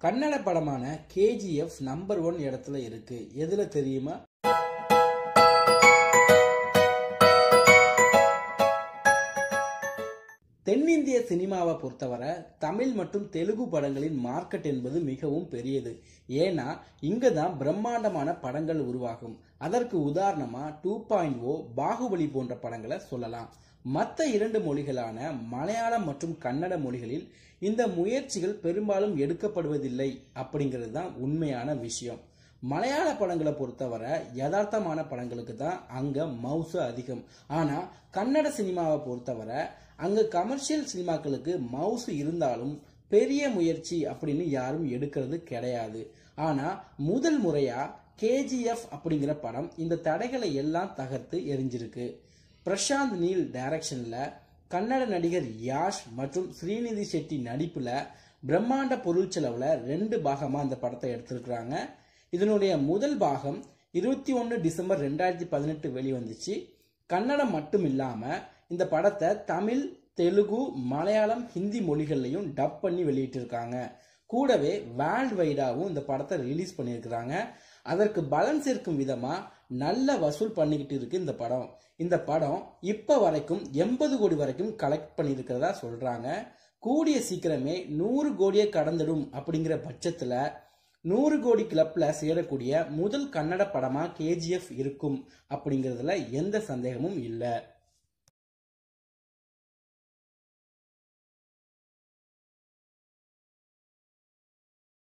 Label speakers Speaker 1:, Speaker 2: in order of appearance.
Speaker 1: கன்னட படமான KGF number one இடத்துல இருக்கு எதுல தெரியுமா தென்னிந்திய சினிமாவை பொறுத்தவரை தமிழ் மற்றும் தெலுங்கு படங்களின் மார்க்கெட் என்பது மிகவும் பெரியது ஏன்னா இங்க தான் பிரம்மாண்டமான படங்கள் உருவாகும் அதற்கு உதாரணமா டூ பாயிண்ட் ஓ பாகுபலி போன்ற படங்களை சொல்லலாம் மற்ற இரண்டு மொழிகளான மலையாளம் மற்றும் கன்னட மொழிகளில் இந்த முயற்சிகள் பெரும்பாலும் எடுக்கப்படுவதில்லை அப்படிங்கிறது தான் உண்மையான விஷயம் மலையாள படங்களை பொறுத்தவரை யதார்த்தமான படங்களுக்கு தான் அங்க மவுசு அதிகம் ஆனா கன்னட சினிமாவை பொறுத்தவரை அங்க கமர்ஷியல் சினிமாக்களுக்கு மவுசு இருந்தாலும் பெரிய முயற்சி அப்படின்னு யாரும் எடுக்கிறது கிடையாது ஆனா முதல் முறையா கேஜிஎஃப் அப்படிங்கிற படம் இந்த தடைகளை எல்லாம் தகர்த்து எரிஞ்சிருக்கு பிரசாந்த் நீல் டைரக்ஷன்ல கன்னட நடிகர் யாஷ் மற்றும் ஸ்ரீநிதி செட்டி நடிப்புல பிரம்மாண்ட பொருள் செலவுல ரெண்டு பாகமா இந்த படத்தை எடுத்திருக்கிறாங்க இதனுடைய முதல் பாகம் இருபத்தி ஒன்று டிசம்பர் ரெண்டாயிரத்தி பதினெட்டு வெளிவந்துச்சு கன்னடம் மட்டும் இல்லாம இந்த படத்தை தமிழ் தெலுங்கு மலையாளம் ஹிந்தி மொழிகள்லையும் டப் பண்ணி வெளியிட்டிருக்காங்க கூடவே வேர்ல்டு வைடாவும் இந்த படத்தை ரிலீஸ் பண்ணியிருக்கிறாங்க அதற்கு பலன் சேர்க்கும் விதமா நல்ல வசூல் பண்ணிக்கிட்டு இருக்கு இந்த படம் இந்த படம் இப்ப வரைக்கும் எண்பது கோடி வரைக்கும் கலெக்ட் பண்ணியிருக்கிறதா சொல்றாங்க கூடிய சீக்கிரமே நூறு கோடியை கடந்துடும் அப்படிங்கிற பட்சத்துல நூறு கோடி கிளப்ல சேரக்கூடிய முதல் கன்னட படமா கேஜிஎஃப் இருக்கும் அப்படிங்கிறதுல எந்த சந்தேகமும் இல்லை